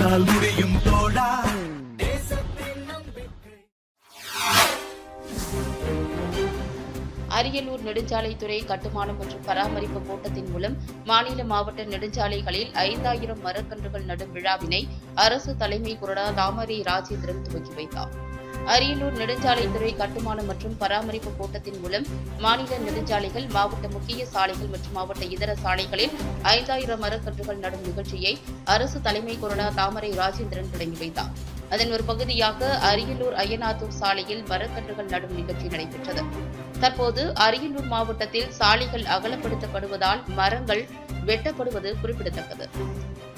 உன்னால் முடியும் தோழா அரியலூர் நெடுஞ்சாலைத்துறை கட்டுமானம் மற்றும் பராமரிப்பு கோட்டத்தின் மூலம் மாநில மாவட்ட நெடுஞ்சாலைகளில் ஐந்தாயிரம் மரக்கன்றுகள் நடும் விழாவினை அரசு தலைமை கொறடா தாமரை ராஜேந்திரன் துவக்கி வைத்தார் அரியலூர் நெடுஞ்சாலைத்துறை கட்டுமானம் மற்றும் பராமரிப்பு கோட்டத்தின் மூலம் மாநில நெடுஞ்சாலைகள் மாவட்ட முக்கிய சாலைகள் மற்றும் மாவட்ட இதர சாலைகளில் ஐந்தாயிரம் மரக்கன்றுகள் நடும் நிகழ்ச்சியை அரசு தலைமை கொறடா தாமரை ராஜேந்திரன் தொடங்கி வைத்தார் அதன் ஒரு பகுதியாக அரியலூர் அய்யனாத்தூர் சாலையில் மரக்கன்றுகள் நடும் நிகழ்ச்சி நடைபெற்றது தற்போது அரியலூர் மாவட்டத்தில் சாலைகள் அகலப்படுத்தப்படுவதால் மரங்கள் வெட்டப்படுவது குறிப்பிடத்தக்கது